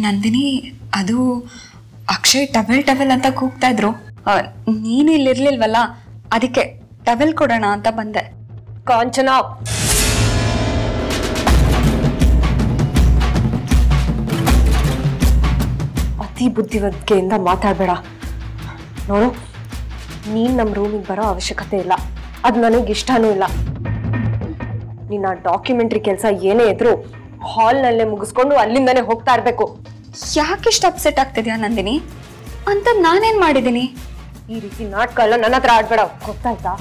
ನಂದಿನಿ ಅದು Akshay towel towel ಅಂತ ಕೂಗ್ತಾ ಇದ್ರು ಆ, ನೀನ್ ಇಲ್ಲಿರ್ಲಿಲ್ವಲ್ಲ ಅದಕ್ಕೆ ಟವೆಲ್ ಕೊಡೋಣ ಅಂತ ಬಂದೆ ಕಾಂಚನ ಅತಿ ಬುದ್ಧಿವಂತಿಕೆಯಿಂದ ಮಾತಾಡಬೇಡ ನೋಡು ನೀನ್ ನಮ್ಮ ರೂಮಿಗೆ ಬರೋ ಅವಶ್ಯಕತೆ ಇಲ್ಲ ಅದು ನನಗೆ ಇಷ್ಟನೂ ಇಲ್ಲ ನಿನ್ನ ಡಾಕ್ಯುಮೆಂಟ್ರಿ ಕೆಲಸ ಏನೇ ಇದ್ರು ಹಾಲ್ನಲ್ಲೇ ಮುಗಿಸ್ಕೊಂಡು ಅಲ್ಲಿಂದನೇ ಹೋಗ್ತಾ ಇರಬೇಕು ಯಾಕಿಷ್ಟು ಅಪ್ಸೆಟ್ ಆಗ್ತಿದ್ಯಾ ನಂದಿನಿ ಅಂತ ನಾನೇನ್ ಮಾಡಿದ್ದೀನಿ ಈ ರೀತಿ ನಾಟಕ ಎಲ್ಲ ನನ್ನ ಹತ್ರ ಆಡ್ಬೇಡ ಗೊತ್ತಾಯ್ತಾ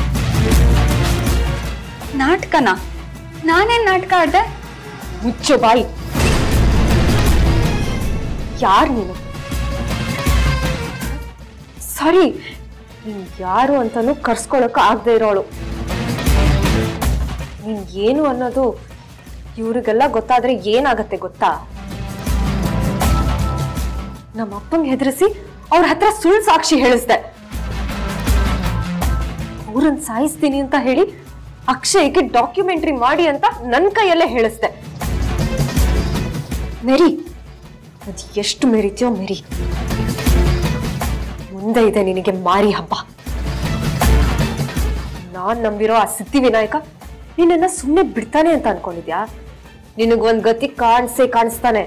ನಾಟಕನ ನಾನೇನ್ ನಾಟಕ ಆಡ್ದೆ ಮುಚ್ಚು ಬಾಯಿ ಯಾರು ನೀನು ಸರಿ ನೀನ್ ಯಾರು ಅಂತಾನು ಕರ್ಸ್ಕೊಳಕ್ ಆಗದೆ ಇರೋಳು ನೀನ್ ಏನು ಅನ್ನೋದು ಇವ್ರಿಗೆಲ್ಲ ಗೊತ್ತಾದ್ರೆ ಏನಾಗತ್ತೆ ಗೊತ್ತಾ ನಮ್ಮ ಅಪ್ಪಂಗೆ ಹೆದರಿಸಿ ಅವ್ರ ಹತ್ರ ಸುಳ್ಳು ಸಾಕ್ಷಿ ಹೇಳಿಸ್ದೆ ಅವ್ರನ್ನ ಸಾಯಿಸ್ತೀನಿ ಅಂತ ಹೇಳಿ ಅಕ್ಷಯ್ಗೆ ಡಾಕ್ಯುಮೆಂಟ್ರಿ ಮಾಡಿ ಅಂತ ನನ್ನ ಕೈಯಲ್ಲೇ ಹೇಳಿಸ್ದೆ ಮೆರಿ ಅದು ಎಷ್ಟು ಮೆರಿತೀಯೋ ಮೆರಿ ಮುಂದೆ ಇದೆ ನಿನಗೆ ಮಾರಿ ಹಬ್ಬ ನಾನ್ ನಂಬಿರೋ ಆ ಸಿದ್ಧಿವಿನಾಯಕ ನಿನ್ನನ್ನ ಸುಮ್ಮನೆ ಬಿಡ್ತಾನೆ ಅಂತ ಅನ್ಕೊಂಡಿದ್ಯಾ ನಿನಗೊಂದ್ ಗತಿ ಕಾಣಿಸೇ ಕಾಣಿಸ್ತಾನೆ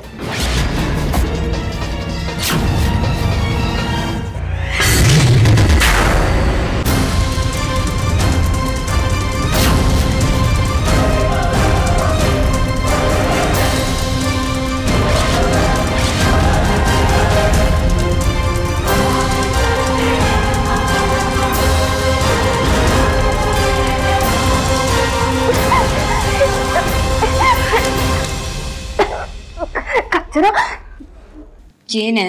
ಏನೇ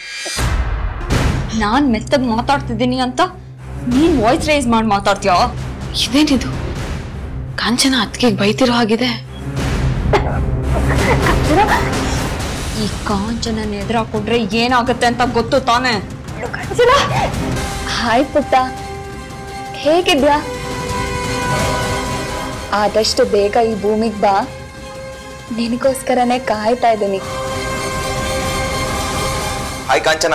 ನಾನ್ ಮೆತ್ತಗ್ ಮಾತಾಡ್ತಿದ್ದೀನಿ ಅಂತ ನೀನ್ ವಾಯ್ಸ್ ರೈಸ್ ಮಾಡಿ ಮಾತಾಡ್ತೀಯಾ ಇದೇನಿದು ಕಾಂಚನ ಅತ್ತಿಗೆ ಬೈತಿರೋ ಹಾಗಿದೆ ಈ ಕಾಂಚನ ಎದುರಾಕೊಂಡ್ರೆ ಏನಾಗುತ್ತೆ ಅಂತ ಗೊತ್ತು ತಾನೇ ಹಾಯ್ ಪುಟ್ಟ ಹೇಗಿದ್ಯಾ ಆದಷ್ಟು ಬೇಗ ಈ ಭೂಮಿಗೆ ಬಾ ನಿನಗೋಸ್ಕರನೇ ಕಾಯ್ತಾ ಇದ್ದೀನಿ ಹಾಯ್ ಕಾಂಚನ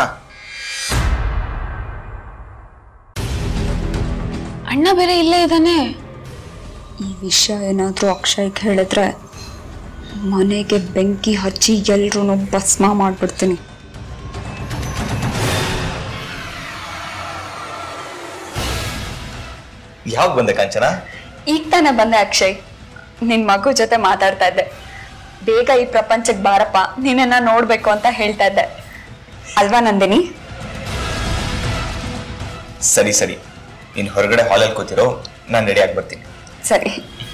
ಅಣ್ಣ ಬೇರೆ ಇಲ್ಲೇ ಇದ್ದಾನೆ ಈ ವಿಷಯ ಏನಾದರೂ ಅಕ್ಷಯ್ಗೆ ಹೇಳಿದ್ರೆ ಮನೆಗೆ ಬೆಂಕಿ ಹಚ್ಚಿ ಎಲ್ರೂ ಭಸ್ಮ ಮಾಡ್ಬಿಡ್ತೀನಿ ಯಾವಾಗ ಬಂದೆ ಕಾಂಚನ ಈಗ ತಾನೇ ಬಂದೆ ಅಕ್ಷಯ್ ನಿನ್ ಮಗು ಜೊತೆ ಮಾತಾಡ್ತಾ ಇದ್ದೆ ಬೇಗ ಈ ಪ್ರಪಂಚಕ್ಕೆ ಬಾರಪ್ಪ ನಿನ್ನನ್ನ ನೋಡ್ಬೇಕು ಅಂತ ಹೇಳ್ತಾ ಇದ್ದೆ ಅಲ್ವಾ ನಂದಿನಿ ಸರಿ ಸರಿ ನೀನು ಹೊರಗಡೆ ಹಾಲಲ್ಲಿ ಕೂತಿರೋ ನಾನು ರೆಡಿ ಆಗಿ ಬರ್ತೀನಿ ಸರಿ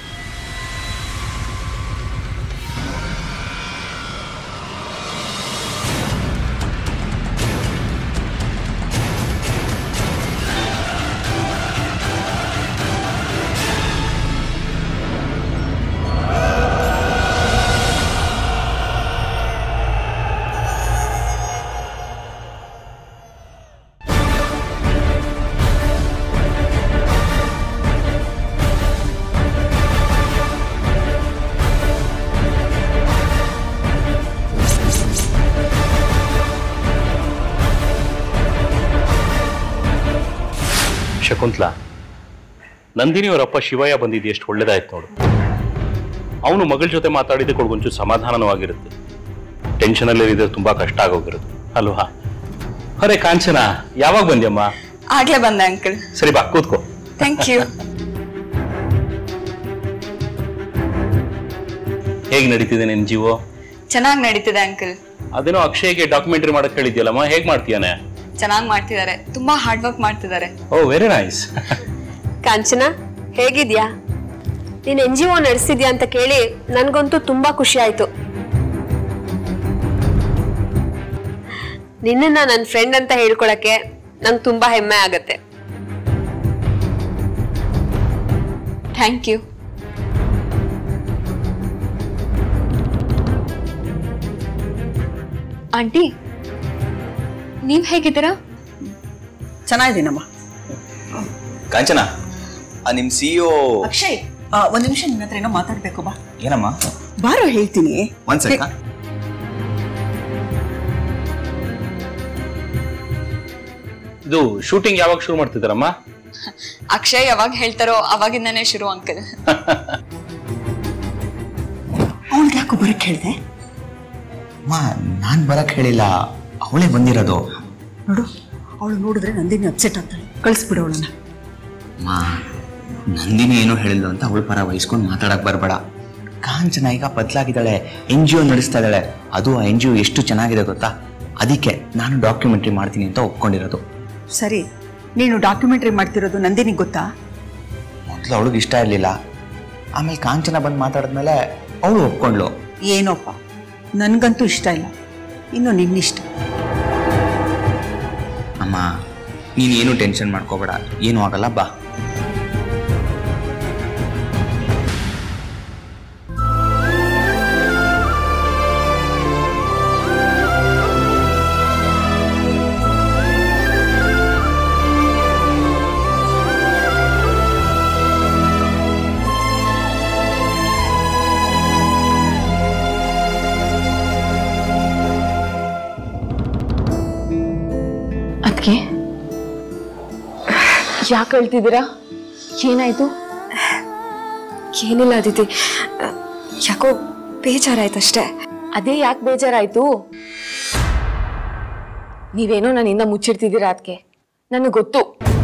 ಶಕುಂತ್ಲಾ ನಂದಿನಿ ಅವರಪ್ಪ ಶಿವಯ್ಯ ಬಂದಿದ್ದು ಎಷ್ಟು ಒಳ್ಳೇದಾಯ್ತು ನೋಡು ಅವನು ಮಗಳ ಜೊತೆ ಮಾತಾಡಿದ್ದಕ್ಕೆ ಒಂಚೂರು ಸಮಾಧಾನನೂ ಆಗಿರುತ್ತೆ ಟೆನ್ಷನಲ್ಲಿ ಇದ್ರೆ ತುಂಬಾ ಕಷ್ಟ ಆಗೋಗಿರುತ್ತೆ ಅಲ್ವಾ ಅರೆ ಕಾಂಚನ ಯಾವಾಗ ಬಂದ್ಯಮ್ಮ ಆಗ್ಲೇ ಬಂದೆ ಅಂಕಲ್ ಸರಿ ಬಾ ಕೂತ್ಕೋ ಥ್ಯಾಂಕ್ ಯು ಹೇಗೆ ನಡೀತಿದೆ ನಿನ್ ಜೀವೋ ಚೆನ್ನಾಗಿ ನಡೀತಿದೆ ಅಂಕಲ್ ಅದೇನೋ ಅಕ್ಷಯ್ಗೆ ಡಾಕ್ಯುಮೆಂಟ್ರಿ ಮಾಡಕ್ ಹೇಳಿದ್ಯಲ್ಲಮ್ಮ ಹೇಗ್ ಮಾಡ್ತೀಯಾನೆ ಚೆನ್ನಾಗಿ ಮಾಡ್ತಿದ್ದಾರೆ ತುಂಬಾ ಹಾರ್ಡ್ ವರ್ಕ್ ಮಾಡ್ತಿದ್ದಾರೆ ಓ ವೆರಿ ನೈಸ್ ಕಾಂಚನ ಹೇಗಿದ್ಯಾ ನೀನ್ ಎನ್ ಜಿ ಒ ನಡೆಸಿದ್ಯಾ ಅಂತ ಕೇಳಿ ನನ್ಗಂತೂ ತುಂಬಾ ಖುಷಿ ಆಯ್ತು ನಿನ್ನನ್ನ ನನ್ನ ಫ್ರೆಂಡ್ ಅಂತ ಹೇಳ್ಕೊಳಕ್ಕೆ ನಂಗೆ ತುಂಬಾ ಹೆಮ್ಮೆ ಆಗತ್ತೆ ಥ್ಯಾಂಕ್ ಯು ಆಂಟಿ ನೀವ್ ಹೇಗಿದ್ದೀರಾ ಚೆನ್ನಾಗಿದ್ದೀನಮ್ಮ ಕಾಂಚನ ಆ ನಿಮ್ಮ ಸಿ ಇ ಅಕ್ಷಯ್ ಆ, ಒಂದ್ ನಿಮಿಷ ನಿನ್ನ ಹತ್ರ ಏನೋ ಮಾತಾಡ್ಬೇಕು ಬಾ ಏನಮ್ಮ ಬಾರೋ ಹೇಳ್ತೀನಿ ಒಂದ್ ಸೆಕ ಇದು ಶೂಟಿಂಗ್ ಯಾವಾಗ ಶುರು ಮಾಡ್ತಿದ್ದಾರಮ್ಮ ಅಕ್ಷಯ್ ಯಾವಾಗ ಹೇಳ್ತಾರೋ ಅವಾಗಿಂದನೇ ಶುರು ಅಂಕಲ್ ಅವಳಿಗೆ ಯಾಕೋ ಬರಕ್ಕೆ ಹೇಳಿದೆ ಅಮ್ಮ ನಾನು ಬರಕ್ಕೆ ಹೇಳಿಲ್ಲ ಅವಳೇ ಬಂದಿರೋದು ನೋಡು ಅವಳು ನೋಡಿದ್ರೆ ನಂದಿನಿ ಅಪ್ಸೆಟ್ ಆಗ್ತಾಳೆ ಕಳಿಸ್ಬಿಡು ಅವಳನ್ನ ಅಮ್ಮ ನಂದಿನಿ ಏನೋ ಹೇಳಿದ್ಲು ಅಂತ ಅವಳ ಪರ ವಹಿಸ್ಕೊಂಡು ಮಾತಾಡಕ್ ಬರಬೇಡ ಕಾಂಚನ ಈಗ ಬದಲಾಗಿದ್ದಾಳೆ ಎನ್ ಜಿ ಒ ನಡೆಸ್ತಾ ಇದ್ದಾಳೆ ಅದು ಆ ಎನ್ ಜಿ ಒ ಎಷ್ಟು ಚೆನ್ನಾಗಿದೆ ಗೊತ್ತಾ ಅದಕ್ಕೆ ನಾನು ಡಾಕ್ಯುಮೆಂಟ್ರಿ ಮಾಡ್ತೀನಿ ಅಂತ ಒಪ್ಕೊಂಡಿರೋದು ಸರಿ ನೀನು ಡಾಕ್ಯುಮೆಂಟ್ರಿ ಮಾಡ್ತಿರೋದು ನಂದಿನಿಗೆ ಗೊತ್ತಾ ಮೊದಲು ಅವಳಿಗೆ ಇಷ್ಟ ಇರಲಿಲ್ಲ ಆಮೇಲೆ ಕಾಂಚನ ಬಂದು ಮಾತಾಡಿದ್ಮೇಲೆ ಅವಳು ಒಪ್ಕೊಂಡ್ಲು ಏನೋಪ್ಪ ನನಗಂತೂ ಇಷ್ಟ ಇಲ್ಲ ಇನ್ನು ನಿನ್ನಿಷ್ಟ ಅಮ್ಮ ನೀನು ಏನು ಟೆನ್ಷನ್ ಮಾಡ್ಕೋಬೇಡ ಏನೂ ಆಗಲ್ಲ ಬಾ ಅದಕ್ಕೆ ಯಾಕೆ ಅಳ್ತಿದ್ದೀರಾ ಏನಾಯ್ತು ಏನಿಲ್ಲ ಅದಿತಿ ಯಾಕೋ ಬೇಜಾರಾಯ್ತಷ್ಟೇ ಅದೇ ಯಾಕೆ ಬೇಜಾರಾಯ್ತು ನೀವೇನೋ ನನ್ನಿಂದ ಮುಚ್ಚಿಡ್ತಿದ್ದೀರಾ ಅದಕ್ಕೆ ನನಗೆ ಗೊತ್ತು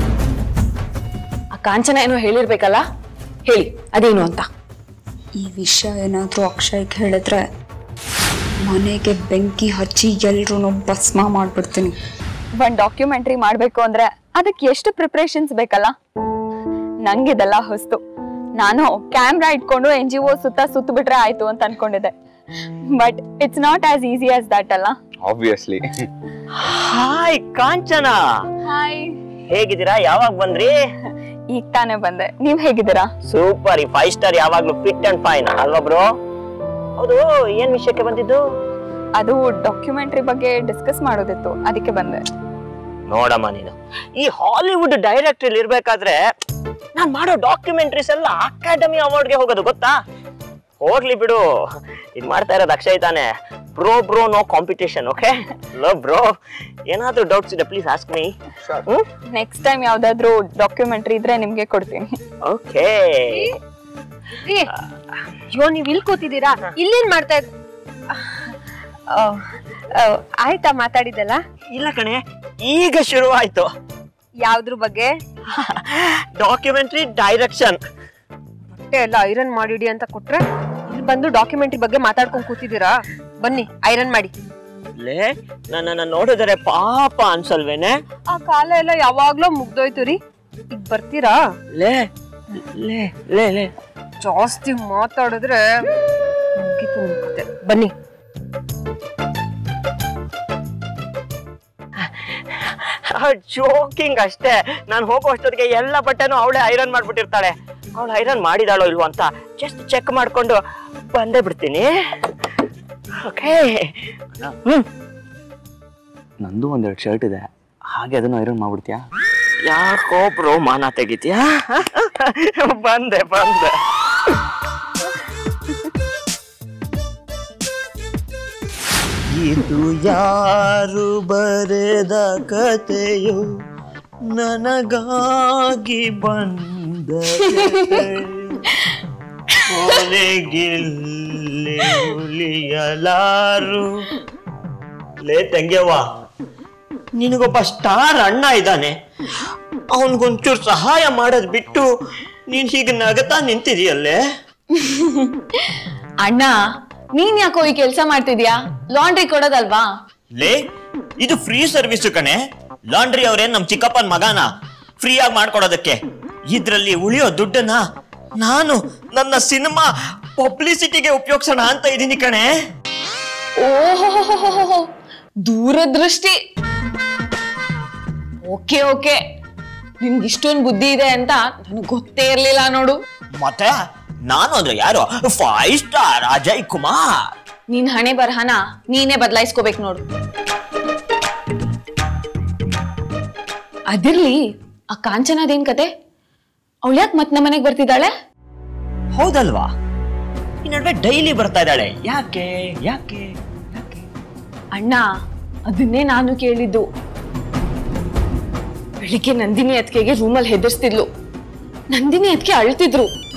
ಆ ಕಾಂಚನ ಏನೋ ಹೇಳಿರ್ಬೇಕಲ್ಲ ಹೇಳಿ ಅದೇನು ಅಂತ ಈ ವಿಷಯ ಏನಾದರೂ ಅಕ್ಷಯ್ಗೆ ಹೇಳಿದ್ರೆ ಮನೆಗೆ ಬೆಂಕಿ ಹಚ್ಚಿ ಎಲ್ರೂ ಭಸ್ಮ ಮಾಡ್ಬಿಡ್ತೀನಿ ಒಂದು ಡಾಕ್ಯುಮೆಂಟ್ರಿ ಮಾಡಬೇಕು ಅಂದ್ರೆ ಅದಕ್ಕೆ ಎಷ್ಟು ಪ್ರಿಪ್ರೇಷನ್ಸ್ ಬೇಕಲ್ಲ ನಂಗಿದೆಲ್ಲ ಹೊಸ್ತು ನಾನು ಕ್ಯಾಮ್ರಾ ಇಟ್ಕೊಂಡು ಎನ್ ಜಿ ಒ ಸುತ್ತ ಸುತ್ತ ಬಿಟ್ರೆ ಆಯ್ತು ಅಂತ ಅನ್ಕೊಂಡಿದ್ದೆ but it's not as easy as that ಅಲ್ಲ ಆಬ್ವಿಯಸ್ಲಿ ಹಾಯ್ ಕಾಂಚನ ಹಾಯ್ ಹೇಗಿದ್ದೀರಾ ಯಾವಾಗ ಬಂದ್ರಿ ಈಗ ತಾನೇ ಬಂದೆ ನೀವ್ ಹೇಗಿದ್ದೀರಾ ಸೂಪರ್ ಈ ಫೈವ್ ಸ್ಟಾರ್ ಯಾವಾಗ್ಲೂ ಫಿಟ್ ಅಂಡ್ ಫೈನ್ ಅಲ್ವಾ ಬ್ರೋ ಹೌದು ಏನ್ ವಿಷಯಕ್ಕೆ ಬಂದಿದ್ದು ಅದು ಡಾಕ್ಯುಮೆಂಟ್ರಿ ಬಗ್ಗೆ ಡಿಸ್ಕಸ್ ಮಾಡೋದಿತ್ತು ಅದಕ್ಕೆ ಬಂದೆ ನೋಡಮ್ಮ ನೀನು ಈ ಹಾಲಿವುಡ್ ಡೈರೆಕ್ಟರ್ ಇರ್ಬೇಕಾದ್ರೆ ನಾನ್ ಮಾಡೋ ಡಾಕ್ಯುಮೆಂಟ್ರೀಸ್ ಎಲ್ಲ ಅಕಾಡೆಮಿ ಅವಾರ್ಡ್ಗೆ ಹೋಗೋದು ಗೊತ್ತಾ ಹೋಗ್ಲಿ ಬಿಡು ಇದ್ ಮಾಡ್ತಾ ಇರೋದು ಅಕ್ಷಯ್ ತಾನೆ bro bro no competition okay ಲೋ ಬ್ರೋ ಏನಾದ್ರೂ ಡೌಟ್ಸ್ ಇದೆ please ask me next time ಯಾವ್ದಾದ್ರು ಡಾಕ್ಯುಮೆಂಟ್ರಿ ಇದ್ರೆ ನಿಮ್ಗೆ ಕೊಡ್ತೀನಿ ಓಕೆ ಅಯ್ಯೋ ನೀವ್ ಇಲ್ಲಿ ಕೂತಿದ್ದೀರಾ ಇಲ್ಲೇನ್ ಮಾಡ್ತಾ ಇದ್ ಆ, ಆ, ಆಯ್ತಾ ಮಾತಾಡಿದ್ದಲ್ಲ ಇಲ್ಲ ಕಣೆ ಈಗ ಶುರು ಆಯ್ತು ಯಾವ್ದ್ರ ಬಗ್ಗೆ ಡಾಕ್ಯುಮೆಂಟ್ರಿ ಡೈರೆಕ್ಷನ್ ಬಟ್ಟೆ ಎಲ್ಲ ಐರನ್ ಮಾಡಿಡಿ ಅಂತ ಕೊಟ್ರೆ ಇಲ್ಲಿ ಬಂದು ಡಾಕ್ಯುಮೆಂಟ್ರಿ ಬಗ್ಗೆ ಮಾತಾಡ್ಕೊಂಡ್ ಕೂತಿದ್ದೀರಾ ಬನ್ನಿ ಐರನ್ ಮಾಡಿ ಲೇ ನನ್ನ ನೋಡಿದರೆ ಪಾಪ ಅನ್ಸಲ್ವೇನೆ ಆ ಕಾಲ ಎಲ್ಲ ಯಾವಾಗ್ಲೋ ಮುಗ್ದೋಯ್ತು ರೀ ಈಗ ಬರ್ತೀರಾ ಲೇ ಲೇ ಲೇ ಲೇ ಜಾಸ್ತಿ ಮಾತಾಡಿದ್ರೆ ಮುಗೀತು ನಿಮ್ ಕತೆ ಬನ್ನಿ ಜೋಕಿಂಗ್ ಅಷ್ಟೇ ನಾನು ಹೋಗೋ ಅಷ್ಟೊತ್ತಿಗೆ ಎಲ್ಲ ಬಟ್ಟೆನೂ ಅವಳೇ ಐರನ್ ಮಾಡ್ಬಿಟ್ಟಿರ್ತಾಳೆ ಅವಳು ಐರನ್ ಮಾಡಿದಾಳೋ ಇಲ್ವೋ ಅಂತ ಜಸ್ಟ್ ಚೆಕ್ ಮಾಡ್ಕೊಂಡು ಬಂದೇ ಬಿಡ್ತೀನಿ ಓಕೆ ಹ್ಮ್ ನಂದು ಒಂದೆರಡು ಶರ್ಟ್ ಇದೆ ಹಾಗೆ ಅದನ್ನು ಐರನ್ ಮಾಡ್ಬಿಡ್ತೀಯಾ ಯಾಕೋ ಬ್ರೋ ಮಾನ ತೆಗಿತೀಯಾ ಬಂದೆ ಬಂದೆ ಇದು ಯಾರು ಬರೆದ ಕಥೆಯು ನನಗಾಗಿ ಬಂದ ಕೊನೆಗಿಲ್ಲಿ ಉಳಿಯಲಾರು ಲೇ ತಂಗ್ಯವ್ವ ನಿನಗೊಬ್ಬ ಸ್ಟಾರ್ ಅಣ್ಣ ಇದ್ದಾನೆ ಅವನಿಗೊಂಚೂರು ಸಹಾಯ ಮಾಡೋದ್ ಬಿಟ್ಟು ನೀನ್ ಹೀಗೆ ನಗತಾ ನಿಂತಿದೀಯಲ್ಲೇ ಅಣ್ಣ ನೀನ್ ಯಾಕೋ ಈ ಕೆಲಸ ಮಾಡ್ತಿದ್ಯಾ ಲಾಂಡ್ರಿ ಕೊಡೋದಲ್ವಾ ಲೇ ಇದು ಫ್ರೀ ಸರ್ವಿಸ್ ಕಣೆ ಲಾಂಡ್ರಿ ಅವ್ರೇನ್ ನಮ್ ಚಿಕ್ಕಪ್ಪನ್ ಮಗನ ಫ್ರೀ ಆಗಿ ಮಾಡ್ಕೊಡೋದಕ್ಕೆ ಇದ್ರಲ್ಲಿ ಉಳಿಯೋ ದುಡ್ಡನ್ನ ನಾನು ನನ್ನ ಸಿನಿಮಾ ಪಬ್ಲಿಸಿಟಿಗೆ ಉಪಯೋಗಿಸೋಣ ಅಂತ ಇದೀನಿ ಕಣೆ ಓಹೋ ದೂರದೃಷ್ಟಿ ಓಕೆ ಓಕೆ ನಿಮ್ಗೆ ಇಷ್ಟೊಂದು ಬುದ್ಧಿ ಇದೆ ಅಂತ ನನಗೆ ಗೊತ್ತೇ ಇರ್ಲಿಲ್ಲ ನೋಡು ಮತ್ತೆ ನಾನು ಅಂದ್ರೆ ಯಾರು ಫೈವ್ ಸ್ಟಾರ್ ಅಜಯ್ ಕುಮಾರ್ ನಿನ್ ಹಣೆ ಬರಹನ ನೀನೇ ಬದಲಾಯಿಸ್ಕೋಬೇಕು ನೋಡು ಅದಿರ್ಲಿ ಆ ಕಾಂಚನದೇನ್ ಕತೆ ಅವಳು ಯಾಕೆ ಮತ್ ನಮ್ಮನೆಗೆ ಬರ್ತಿದ್ದಾಳೆ ಹೌದಲ್ವಾ ಈ ನಡುವೆ ಡೈಲಿ ಬರ್ತಾ ಇದ್ದಾಳೆ ಯಾಕೆ ಯಾಕೆ ಯಾಕೆ ಅಣ್ಣ ಅದನ್ನೇ ನಾನು ಕೇಳಿದ್ದು ಬೆಳಿಗ್ಗೆ ನಂದಿನಿ ಅತ್ತಿಗೆಗೆ ರೂಮಲ್ಲಿ ಹೆದರ್ಸ್ತಿದ್ಲು ನಂದಿನಿ ಅದಕ್ಕೆ ಅಳ್ತಿದ್ರು